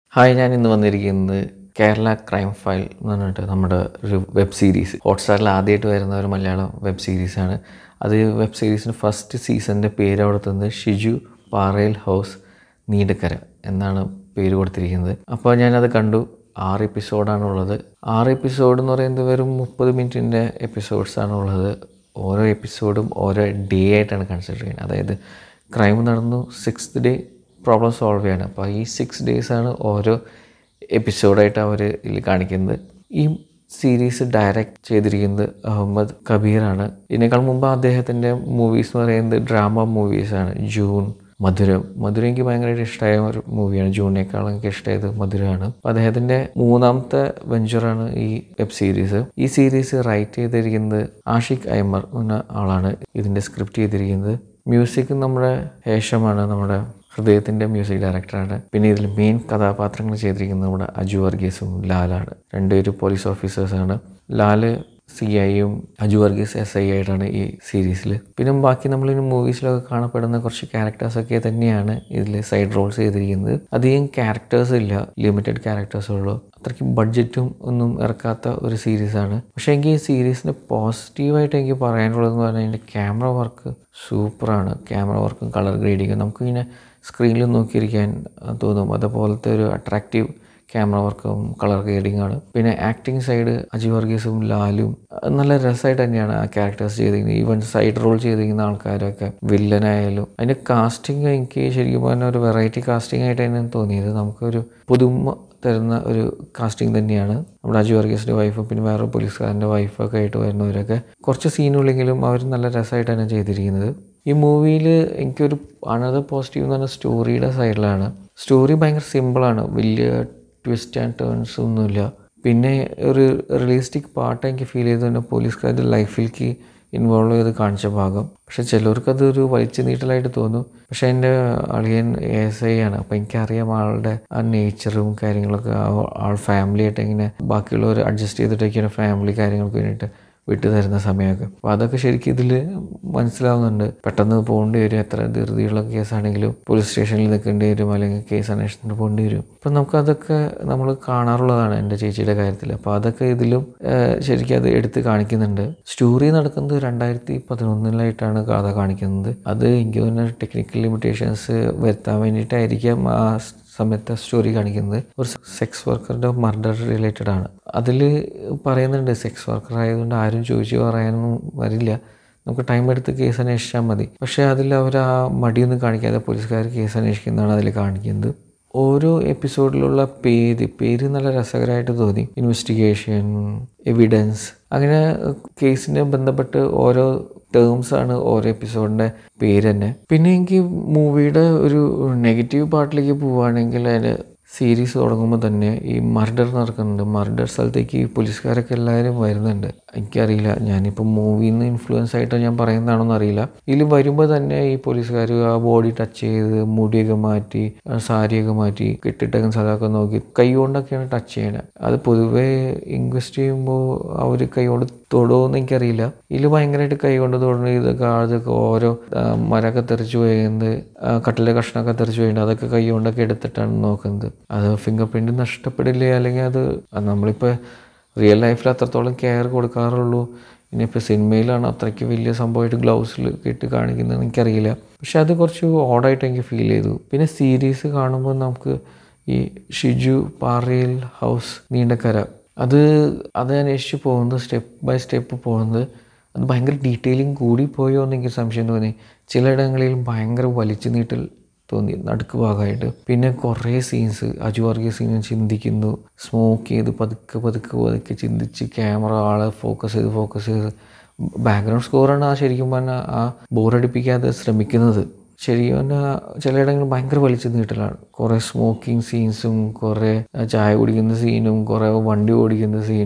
hi ഞാൻ ഇന്ന് വന്നിരിക്കുന്നത് കേരള ക്രൈം ഫയൽ എന്ന് പറഞ്ഞിട്ട് നമ്മുടെ ഒരു വെബ് സീരീസ് ഹോട്ട്സ്റ്റാറിൽ ആദ്യമായിട്ട് വരുന്ന ഒരു മലയാളം വെബ് സീരീസാണ് അത് വെബ് സീരീസിൻ്റെ ഫസ്റ്റ് സീസണിൻ്റെ പേര് അവിടെ തന്നത് ഷിജു പാറയിൽ ഹൗസ് നീണ്ടക്കര എന്നാണ് പേര് കൊടുത്തിരിക്കുന്നത് അപ്പോൾ ഞാനത് കണ്ടു ആറ് എപ്പിസോഡാണുള്ളത് ആറ് എപ്പിസോഡ് എന്ന് പറയുന്നത് വെറും മുപ്പത് മിനിറ്റിൻ്റെ എപ്പിസോഡ്സാണുള്ളത് ഓരോ എപ്പിസോഡും ഓരോ ഡേ ആയിട്ടാണ് കൺസിഡർ ചെയ്യുന്നത് അതായത് ക്രൈം നടന്നു സിക്സ്ത് ഡേ പ്രോബ്ലം സോൾവ് ചെയ്യാണ് അപ്പോൾ ഈ സിക്സ് ഡേയ്സാണ് ഓരോ എപ്പിസോഡായിട്ട് അവർ ഇതിൽ കാണിക്കുന്നത് ഈ സീരീസ് ഡയറക്റ്റ് ചെയ്തിരിക്കുന്നത് അഹമ്മദ് കബീറാണ് ഇതിനേക്കാൾ മുമ്പ് അദ്ദേഹത്തിൻ്റെ മൂവീസ് എന്ന് പറയുന്നത് ഡ്രാമ മൂവീസാണ് ജൂൺ മധുരം മധുരം എനിക്ക് ഭയങ്കരമായിട്ട് ഇഷ്ടമായ ഒരു മൂവിയാണ് ജൂണിനേക്കാളും എനിക്ക് ഇഷ്ടമായത് മധുരമാണ് അപ്പോൾ അദ്ദേഹത്തിൻ്റെ മൂന്നാമത്തെ വെഞ്ചറാണ് ഈ വെബ് സീരീസ് ഈ സീരീസ് റൈറ്റ് ചെയ്തിരിക്കുന്നത് ആഷിഖ് അയ്മർ എന്ന ആളാണ് ഇതിൻ്റെ സ്ക്രിപ്റ്റ് ചെയ്തിരിക്കുന്നത് മ്യൂസിക് നമ്മുടെ ഹേഷമാണ് നമ്മുടെ ഹൃദയത്തിൻ്റെ മ്യൂസിക് ഡയറക്ടറാണ് പിന്നെ ഇതിൽ മെയിൻ കഥാപാത്രങ്ങൾ ചെയ്തിരിക്കുന്നത് നമ്മുടെ അജു വർഗീസും ലാലാണ് രണ്ടുപേരും പോലീസ് ഓഫീസേഴ്സാണ് ലാല് സി ഐയും അജു വർഗീസ് എസ് ഐ ആയിട്ടാണ് ഈ സീരീസിൽ പിന്നെ ബാക്കി നമ്മളിനി മൂവീസിലൊക്കെ കാണപ്പെടുന്ന കുറച്ച് ക്യാരക്ടേഴ്സൊക്കെ തന്നെയാണ് ഇതിൽ സൈഡ് റോൾസ് ചെയ്തിരിക്കുന്നത് അധികം ക്യാരക്ടേഴ്സ് ഇല്ല ലിമിറ്റഡ് ക്യാരക്ടേഴ്സേ ഉള്ളൂ അത്രയ്ക്ക് ബഡ്ജറ്റും ഒന്നും ഇറക്കാത്ത ഒരു സീരീസാണ് പക്ഷേ എനിക്ക് ഈ സീരീസിന് പോസിറ്റീവായിട്ട് എനിക്ക് പറയാനുള്ളതെന്ന് പറഞ്ഞാൽ അതിൻ്റെ ക്യാമറ വർക്ക് സൂപ്പറാണ് ക്യാമറ വർക്കും കളർ ഗ്രേഡിങ്ങും നമുക്കിങ്ങനെ സ്ക്രീനിൽ നോക്കിയിരിക്കാൻ തോന്നും അതുപോലത്തെ ഒരു അട്രാക്റ്റീവ് ക്യാമറ വർക്കും കളർ ഗ്രേഡിംഗ് ആണ് പിന്നെ ആക്ടിങ് സൈഡ് അജി വർഗീസും ലാലും നല്ല രസമായിട്ട് തന്നെയാണ് ആ ക്യാരക്ടേഴ്സ് ചെയ്തിരിക്കുന്നത് ഈവൻ സൈഡ് റോൾ ചെയ്തിരിക്കുന്ന ആൾക്കാരൊക്കെ വില്ലനായാലും അതിൻ്റെ കാസ്റ്റിംഗ് എനിക്ക് ശരിക്കും പറഞ്ഞാൽ ഒരു വെറൈറ്റി കാസ്റ്റിംഗ് ആയിട്ട് തന്നെ തോന്നിയത് നമുക്കൊരു പുതുമ തരുന്ന ഒരു കാസ്റ്റിംഗ് തന്നെയാണ് നമ്മുടെ അജു വർഗീസിൻ്റെ വൈഫും പിന്നെ വേറെ പോലീസുകാരൻ്റെ വൈഫൊക്കെ ആയിട്ട് വരുന്നവരൊക്കെ കുറച്ച് സീനുള്ളെങ്കിലും അവർ നല്ല രസമായിട്ടാണ് ചെയ്തിരിക്കുന്നത് ഈ മൂവിയിൽ എനിക്കൊരു അനദർ പോസിറ്റീവ് എന്ന് പറഞ്ഞാൽ സ്റ്റോറിയുടെ സൈഡിലാണ് സ്റ്റോറി ഭയങ്കര സിമ്പിളാണ് വലിയ ട്വിസ്റ്റ് ആൻഡ് ടേൺസ് ഒന്നുമില്ല പിന്നെ ഒരു റിയലിസ്റ്റിക് പാർട്ട് എനിക്ക് ഫീൽ ചെയ്തു തന്നെ പോലീസുകാരുടെ ലൈഫിലേക്ക് ഇൻവോൾവ് ചെയ്ത് കാണിച്ച ഭാഗം പക്ഷെ ചിലർക്ക് അതൊരു വലിച്ചു നീട്ടലായിട്ട് തോന്നും പക്ഷെ എൻ്റെ അളിയൻ എസ് ഐ ആണ് അപ്പോൾ എനിക്കറിയാം ആളുടെ ആ നേച്ചറും കാര്യങ്ങളൊക്കെ ആൾ ഫാമിലിയായിട്ട് എങ്ങനെ ബാക്കിയുള്ളവർ അഡ്ജസ്റ്റ് ചെയ്തിട്ടൊക്കെയാണ് ഫാമിലി കാര്യങ്ങൾക്ക് വേണ്ടിയിട്ട് വിട്ടു തരുന്ന സമയമൊക്കെ അപ്പോൾ അതൊക്കെ ശരിക്കും ഇതിൽ മനസ്സിലാവുന്നുണ്ട് പെട്ടെന്ന് പോകേണ്ടി വരും എത്ര ധൃതിയുള്ള കേസാണെങ്കിലും പോലീസ് സ്റ്റേഷനിൽ നിൽക്കേണ്ടി വരും അല്ലെങ്കിൽ കേസ് അന്വേഷണത്തിന് പോകേണ്ടി വരും അപ്പം നമുക്കതൊക്കെ നമ്മൾ കാണാറുള്ളതാണ് എൻ്റെ ചേച്ചിയുടെ കാര്യത്തിൽ അപ്പോൾ അതൊക്കെ ഇതിലും ശരിക്കും അത് എടുത്ത് കാണിക്കുന്നുണ്ട് സ്റ്റോറി നടക്കുന്നത് രണ്ടായിരത്തി പതിനൊന്നിലായിട്ടാണ് കഥ കാണിക്കുന്നത് അത് എനിക്ക് തോന്നുന്ന ടെക്നിക്കൽ ലിമിറ്റേഷൻസ് വരുത്താൻ വേണ്ടിയിട്ടായിരിക്കാം ആ സമയത്തെ സ്റ്റോറി കാണിക്കുന്നത് ഒരു സെക്സ് വർക്കറുടെ മർഡർ റിലേറ്റഡ് ആണ് അതിൽ പറയുന്നുണ്ട് സെക്സ് വർക്കർ ആയതുകൊണ്ട് ആരും ചോദിച്ചു പറയാനൊന്നും വരില്ല നമുക്ക് ടൈം എടുത്ത് കേസ് അന്വേഷിച്ചാൽ മതി പക്ഷേ അതിൽ അവർ ആ മടിയൊന്നും കാണിക്കാതെ പോലീസുകാർ കേസ് അന്വേഷിക്കുന്നതാണ് അതിൽ കാണിക്കുന്നത് ഓരോ എപ്പിസോഡിലുള്ള പേര് പേര് നല്ല രസകരമായിട്ട് തോന്നി ഇൻവെസ്റ്റിഗേഷൻ എവിഡൻസ് അങ്ങനെ കേസിനെ ബന്ധപ്പെട്ട് ഓരോ ടേംസ് ആണ് ഓരോ എപ്പിസോഡിൻ്റെ പേര് തന്നെ പിന്നെ എനിക്ക് മൂവിയുടെ ഒരു നെഗറ്റീവ് പാർട്ടിലേക്ക് പോവുകയാണെങ്കിൽ അതിന് സീരീസ് തുടങ്ങുമ്പോൾ തന്നെ ഈ മർഡർ നടക്കുന്നുണ്ട് മർഡർ സ്ഥലത്തേക്ക് ഈ പോലീസുകാരൊക്കെ എല്ലാവരും വരുന്നുണ്ട് എനിക്കറിയില്ല ഞാനിപ്പോൾ മൂവിയിൽ നിന്ന് ഇൻഫ്ലുവൻസ് ആയിട്ട് ഞാൻ പറയുന്നതാണോന്ന് അറിയില്ല ഇതിൽ വരുമ്പോൾ തന്നെ ഈ പോലീസുകാർ ആ ബോഡി ടച്ച് ചെയ്ത് മുടിയൊക്കെ മാറ്റി സാരിയൊക്കെ മാറ്റി കെട്ടിട്ടൊക്കെ സ്ഥലമൊക്കെ നോക്കി കൈ കൊണ്ടൊക്കെയാണ് ടച്ച് ചെയ്യണത് അത് പൊതുവേ ഇൻവെസ്റ്റ് ചെയ്യുമ്പോൾ അവർ കൈ കൊണ്ട് തൊടുമെന്ന് എനിക്കറിയില്ല ഇതിൽ ഭയങ്കരമായിട്ട് കൈ കൊണ്ട് തൊടുന്നത് ഇതൊക്കെ അതൊക്കെ ഓരോ മരമൊക്കെ തെറിച്ച് പോയത് കട്ടിലെ കഷ്ണമൊക്കെ തെറിച്ച് പോയിട്ടുണ്ട് അതൊക്കെ കൈ കൊണ്ടൊക്കെ എടുത്തിട്ടാണ് നോക്കുന്നത് അത് ഫിംഗർ പ്രിൻറ്റ് നഷ്ടപ്പെടില്ലേ അല്ലെങ്കിൽ അത് നമ്മളിപ്പോൾ റിയൽ ലൈഫിൽ അത്രത്തോളം കെയർ കൊടുക്കാറുള്ളൂ ഇനിയിപ്പോൾ സിനിമയിലാണ് അത്രയ്ക്ക് വലിയ സംഭവമായിട്ട് ഗ്ലൗസിൽ ഇട്ട് കാണിക്കുന്നത് എനിക്കറിയില്ല പക്ഷെ അത് കുറച്ച് ഓഡായിട്ട് എനിക്ക് ഫീൽ ചെയ്തു പിന്നെ സീരീസ് കാണുമ്പോൾ നമുക്ക് ഈ ഷിജു പാറയിൽ ഹൗസ് നീണ്ടക്കര അത് അത് അന്വേഷിച്ച് പോകുന്നത് സ്റ്റെപ്പ് ബൈ സ്റ്റെപ്പ് പോകുന്നത് അത് ഭയങ്കര ഡീറ്റെയിലിംഗ് കൂടി പോയോ എന്ന് എനിക്ക് സംശയം തോന്നി ചിലയിടങ്ങളിൽ ഭയങ്കര വലിച്ചു നീട്ടൽ തോന്നി നടുക്ക് ഭാഗമായിട്ട് പിന്നെ കുറേ സീൻസ് അജു വർഗീയ സീൻ ചിന്തിക്കുന്നു സ്മോക്ക് ചെയ്ത് പതുക്കെ പതുക്കെ പതുക്കെ ചിന്തിച്ച് ക്യാമറ ആളെ ഫോക്കസ് ചെയ്ത് ഫോക്കസ് ചെയ്ത് ബാക്ക്ഗ്രൗണ്ട് സ്കോറാണ് ആ ശരിക്കും പറഞ്ഞാൽ ആ ബോറടിപ്പിക്കാതെ ശ്രമിക്കുന്നത് ശരിക്കും പറഞ്ഞാൽ ചിലയിടങ്ങളിൽ ഭയങ്കര വലിച്ചു നീട്ടലാണ് കുറേ സ്മോക്കിംഗ് സീൻസും കുറേ ചായ കുടിക്കുന്ന സീനും കുറേ വണ്ടി ഓടിക്കുന്ന സീനും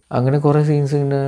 അങ്ങനെ കുറേ സീൻസ് ഇങ്ങനെ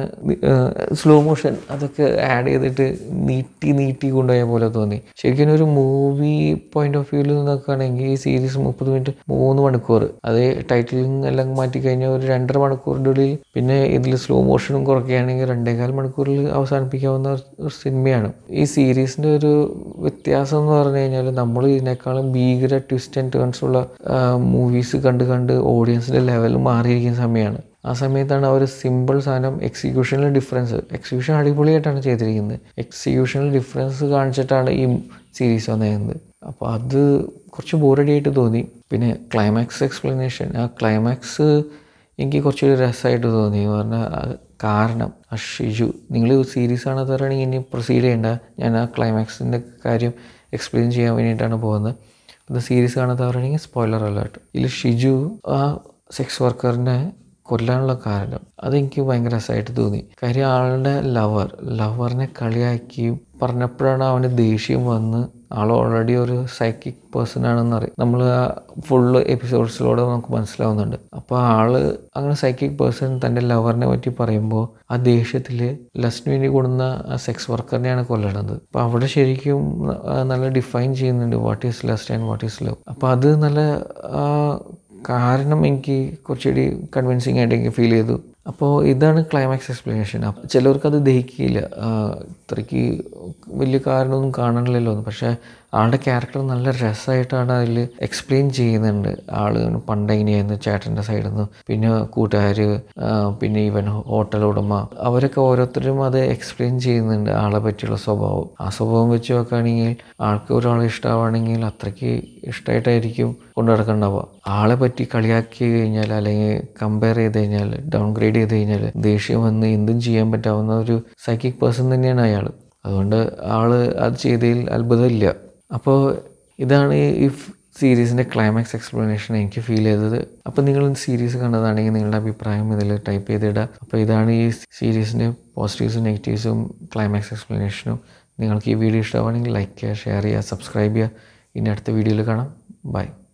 സ്ലോ മോഷൻ അതൊക്കെ ആഡ് ചെയ്തിട്ട് നീട്ടി നീട്ടി കൊണ്ടുപോയ പോലെ തോന്നി ശരിക്കും ഒരു മൂവി പോയിന്റ് ഓഫ് വ്യൂവിൽ നോക്കുകയാണെങ്കിൽ ഈ സീരീസ് മുപ്പത് മിനിറ്റ് മൂന്ന് മണിക്കൂർ അത് ടൈറ്റിലും എല്ലാം മാറ്റി കഴിഞ്ഞാൽ ഒരു രണ്ടര മണിക്കൂറിൻ്റെ ഉള്ളിൽ പിന്നെ ഇതിൽ സ്ലോ മോഷനും കുറയ്ക്കുകയാണെങ്കിൽ രണ്ടേകാൽ മണിക്കൂറിൽ അവസാനിപ്പിക്കാവുന്ന ഒരു- ഒരു സിനിമയാണ് ഈ സീരീസിൻ്റെ ഒരു വ്യത്യാസം എന്ന് പറഞ്ഞു കഴിഞ്ഞാൽ നമ്മൾ ഇതിനേക്കാളും ഭീകര ട്വിസ്റ്റ് ആൻഡ് ടേൺസ് ഉള്ള മൂവീസ് കണ്ട് കണ്ട് ഓഡിയൻസിൻ്റെ ലെവൽ മാറിയിരിക്കുന്ന സമയമാണ് ആ സമയത്താണ് അവർ സിമ്പിൾ സാധനം എക്സിക്യൂഷനിൽ ഡിഫറൻസ് എക്സിക്യൂഷൻ അടിപൊളിയായിട്ടാണ് ചെയ്തിരിക്കുന്നത് എക്സിക്യൂഷനിൽ ഡിഫറൻസ് കാണിച്ചിട്ടാണ് ഈ സീരീസ് വന്നിരുന്നത് അപ്പോൾ അത് കുറച്ച് ബോറടിയായിട്ട് തോന്നി പിന്നെ ക്ലൈമാക്സ് എക്സ്പ്ലനേഷൻ ആ ക്ലൈമാക്സ് എനിക്ക് കുറച്ചൊരു രസമായിട്ട് തോന്നി എന്ന് പറഞ്ഞാൽ ആ കാരണം ആ ഷിജു നിങ്ങൾ സീരീസ് ആണെന്ന് പറയുകയാണെങ്കിൽ ഇനി പ്രൊസീഡ് ചെയ്യേണ്ട ഞാൻ ആ ക്ലൈമാക്സിൻ്റെ കാര്യം എക്സ്പ്ലെയിൻ ചെയ്യാൻ വേണ്ടിയിട്ടാണ് പോകുന്നത് ഇത് സീരീസ് കാണാത്ത പറയുകയാണെങ്കിൽ സ്പോയിലർ അലേർട്ട് ഇതിൽ ഷിജു ആ സെക്സ് വർക്കറിനെ കൊല്ലാനുള്ള കാരണം അതെനിക്ക് ഭയങ്കര രസമായിട്ട് തോന്നി കാര്യം ആളുടെ ലവർ ലവറിനെ കളിയാക്കി പറഞ്ഞപ്പോഴാണ് അവന് ദേഷ്യം വന്ന് ആൾ ഓൾറെഡി ഒരു സൈക്കിക് പേഴ്സൺ ആണെന്ന് അറിയാം നമ്മൾ ആ ഫുള്ള് എപ്പിസോഡ്സിലൂടെ നമുക്ക് മനസ്സിലാവുന്നുണ്ട് അപ്പോൾ ആള് അങ്ങനെ സൈക്കിക് പേഴ്സൺ തൻ്റെ ലവറിനെ പറ്റി പറയുമ്പോൾ ആ ദേഷ്യത്തിൽ ലസ്റ്റിന് വേണ്ടി കൊടുന്ന ആ സെക്സ് വർക്കറിനെയാണ് കൊല്ലണത് അപ്പോൾ അവിടെ ശരിക്കും ആ, നല്ല ഡിഫൈൻ ചെയ്യുന്നുണ്ട് what is lust and what is love അപ്പോൾ അത് നല്ല ആ, കാരണം എനിക്ക് കുറച്ചുകൂടി കൺവിൻസിങ് ആയിട്ട് എനിക്ക് ഫീൽ ചെയ്തു അപ്പോൾ ഇതാണ് ക്ലൈമാക്സ് എക്സ്പ്ലനേഷൻ അപ്പോൾ ചിലവർക്കത് ദഹിക്കില്ല ആ, ഇത്രയ്ക്ക് വലിയ കാരണമൊന്നും കാണണില്ലല്ലോ എന്ന് പക്ഷേ ആളുടെ ക്യാരക്ടർ നല്ല രസമായിട്ടാണ് അതിൽ എക്സ്പ്ലെയിൻ ചെയ്യുന്നുണ്ട് ആള് പണ്ട് എങ്ങനെയായിരുന്നു ചേട്ടൻ്റെ സൈഡിൽ നിന്ന് പിന്നെ കൂട്ടുകാർ പിന്നെ ഇവൻ ഹോട്ടൽ ഉടമ അവരൊക്കെ ഓരോരുത്തരും അത് എക്സ്പ്ലെയിൻ ചെയ്യുന്നുണ്ട് ആളെ പറ്റിയുള്ള സ്വഭാവം ആ സ്വഭാവം വെച്ച് നോക്കുകയാണെങ്കിൽ ആൾക്ക് ഒരാളെ ഇഷ്ടമാണെങ്കിൽ അത്രയ്ക്ക് ഇഷ്ടമായിട്ടായിരിക്കും കൊണ്ടു നടക്കണ്ടാവുക ആളെ പറ്റി കളിയാക്കി കഴിഞ്ഞാൽ അല്ലെങ്കിൽ കമ്പയർ ചെയ്ത് കഴിഞ്ഞാൽ ഡൗൺ ഗ്രേഡ് ചെയ്ത് കഴിഞ്ഞാൽ ദേഷ്യം വന്ന് എന്തും ചെയ്യാൻ പറ്റാവുന്ന ഒരു സൈക്കിക് പേഴ്സൺ തന്നെയാണ് അയാൾ അതുകൊണ്ട് ആൾ അത് ചെയ്തതിൽ അത്ഭുതമില്ല അപ്പോൾ ഇതാണ് ഈ സീരീസിൻ്റെ ക്ലൈമാക്സ് എക്സ്പ്ലനേഷൻ എനിക്ക് ഫീൽ ചെയ്തത് അപ്പോൾ നിങ്ങൾ സീരീസ് കണ്ടതാണെങ്കിൽ നിങ്ങളുടെ അഭിപ്രായം ഇതിൽ ടൈപ്പ് ചെയ്തിടുക അപ്പോൾ ഇതാണ് ഈ സീരീസിൻ്റെ പോസിറ്റീവ്സും നെഗറ്റീവ്സും ക്ലൈമാക്സ് എക്സ്പ്ലനേഷനും നിങ്ങൾക്ക് ഈ വീഡിയോ ഇഷ്ടമാണെങ്കിൽ ലൈക്ക് ചെയ്യുക ഷെയർ ചെയ്യുക സബ്സ്ക്രൈബ് ചെയ്യുക ഇനി അടുത്ത വീഡിയോയിൽ കാണാം ബൈ